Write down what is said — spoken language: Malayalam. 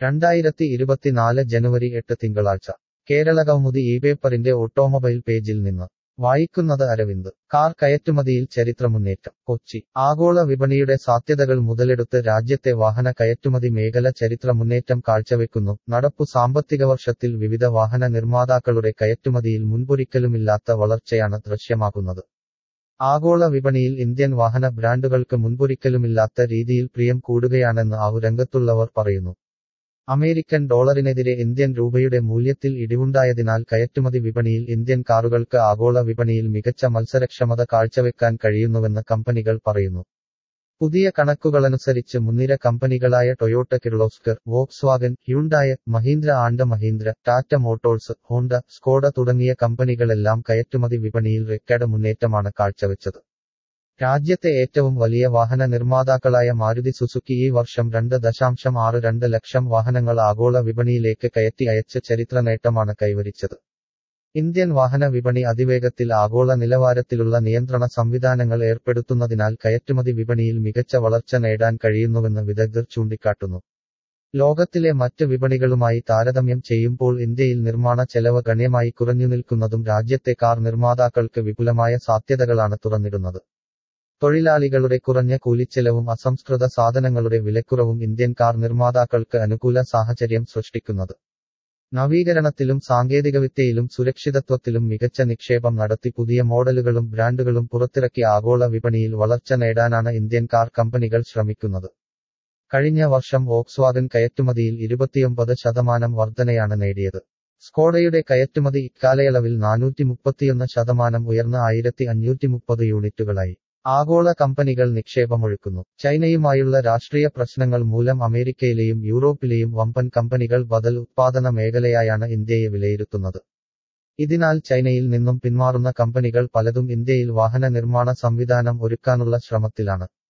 രണ്ടായിരത്തി ഇരുപത്തിനാല് ജനുവരി എട്ട് തിങ്കളാഴ്ച കേരളകൗമുദി ഈ പേപ്പറിന്റെ ഓട്ടോമൊബൈൽ പേജിൽ നിന്ന് വായിക്കുന്നത് അരവിന്ദ് കാർ കയറ്റുമതിയിൽ ചരിത്രമുന്നേറ്റം കൊച്ചി ആഗോള വിപണിയുടെ സാധ്യതകൾ മുതലെടുത്ത് രാജ്യത്തെ വാഹന കയറ്റുമതി മേഖല ചരിത്ര മുന്നേറ്റം കാഴ്ചവെക്കുന്നു നടപ്പു സാമ്പത്തിക വർഷത്തിൽ വിവിധ വാഹന നിർമ്മാതാക്കളുടെ കയറ്റുമതിയിൽ മുൻപൊരിക്കലുമില്ലാത്ത വളർച്ചയാണ് ദൃശ്യമാകുന്നത് ആഗോള വിപണിയിൽ ഇന്ത്യൻ വാഹന ബ്രാൻഡുകൾക്ക് മുൻപൊരിക്കലുമില്ലാത്ത രീതിയിൽ പ്രിയം കൂടുകയാണെന്ന് ആവു രംഗത്തുള്ളവർ പറയുന്നു അമേരിക്കൻ ഡോളറിനെതിരെ ഇന്ത്യൻ രൂപയുടെ മൂല്യത്തിൽ ഇടിവുണ്ടായതിനാൽ കയറ്റുമതി വിപണിയിൽ ഇന്ത്യൻ കാറുകൾക്ക് ആഗോള വിപണിയിൽ മികച്ച മത്സരക്ഷമത കാഴ്ചവെക്കാൻ കഴിയുന്നുവെന്ന് കമ്പനികൾ പറയുന്നു പുതിയ കണക്കുകളനുസരിച്ച് മുൻനിര കമ്പനികളായ Toyota Kirloskar Volkswagen Hyundai Mahindra and Mahindra Tata Motors Honda Skoda തുടങ്ങിയ കമ്പനികളെല്ലാം കയറ്റുമതി വിപണിയിൽ റെക്കോർഡ് മുന്നേറ്റമാണ് കാഴ്ചവെച്ചത് രാജ്യത്തെ ഏറ്റവും വലിയ വാഹന നിർമ്മാതാക്കളായ മാരുതി സുസുക്കി ഈ വർഷം രണ്ട് ദശാംശം ആറ് രണ്ട് ലക്ഷം വാഹനങ്ങൾ ആഗോള വിപണിയിലേക്ക് കയറ്റി അയച്ച് ചരിത്ര നേട്ടമാണ് കൈവരിച്ചത് ഇന്ത്യൻ വാഹന വിപണി അതിവേഗത്തിൽ ആഗോള നിലവാരത്തിലുള്ള നിയന്ത്രണ സംവിധാനങ്ങൾ ഏർപ്പെടുത്തുന്നതിനാൽ കയറ്റുമതി വിപണിയിൽ മികച്ച വളർച്ച നേടാൻ കഴിയുന്നുവെന്ന് വിദഗ്ധർ ചൂണ്ടിക്കാട്ടുന്നു ലോകത്തിലെ മറ്റ് വിപണികളുമായി താരതമ്യം ചെയ്യുമ്പോൾ ഇന്ത്യയിൽ നിർമ്മാണ ചെലവ് ഗണ്യമായി കുറഞ്ഞു നിൽക്കുന്നതും രാജ്യത്തെ കാർ നിർമ്മാതാക്കൾക്ക് വിപുലമായ സാധ്യതകളാണ് തുറന്നിടുന്നത് തൊഴിലാളികളുടെ കുറഞ്ഞ കൂലിച്ചെലവും അസംസ്കൃത സാധനങ്ങളുടെ വിലക്കുറവും ഇന്ത്യൻ കാർ നിർമ്മാതാക്കൾക്ക് അനുകൂല സാഹചര്യം സൃഷ്ടിക്കുന്നത് നവീകരണത്തിലും സാങ്കേതികവിദ്യയിലും സുരക്ഷിതത്വത്തിലും മികച്ച നിക്ഷേപം നടത്തി പുതിയ മോഡലുകളും ബ്രാൻഡുകളും പുറത്തിറക്കി ആഗോള വിപണിയിൽ വളർച്ച നേടാനാണ് ഇന്ത്യൻ കാർ കമ്പനികൾ ശ്രമിക്കുന്നത് കഴിഞ്ഞ വർഷം വോക്സ്വാഗൻ കയറ്റുമതിയിൽ ഇരുപത്തിയൊമ്പത് ശതമാനം വർധനയാണ് നേടിയത് സ്കോഡയുടെ കയറ്റുമതി ഇക്കാലയളവിൽ നാനൂറ്റി മുപ്പത്തിയൊന്ന് ശതമാനം ഉയർന്ന ആയിരത്തി അഞ്ഞൂറ്റി മുപ്പത് യൂണിറ്റുകളായി ആഗോള കമ്പനികൾ നിക്ഷേപമൊഴുക്കുന്നു ചൈനയുമായുള്ള രാഷ്ട്രീയ പ്രശ്നങ്ങൾ മൂലം അമേരിക്കയിലെയും യൂറോപ്പിലെയും വമ്പൻ കമ്പനികൾ ബദൽ ഉത്പാദന മേഖലയായാണ് ഇന്ത്യയെ വിലയിരുത്തുന്നത് ഇതിനാൽ ചൈനയിൽ നിന്നും പിന്മാറുന്ന കമ്പനികൾ പലതും ഇന്ത്യയിൽ വാഹന നിർമ്മാണ സംവിധാനം ഒരുക്കാനുള്ള ശ്രമത്തിലാണ്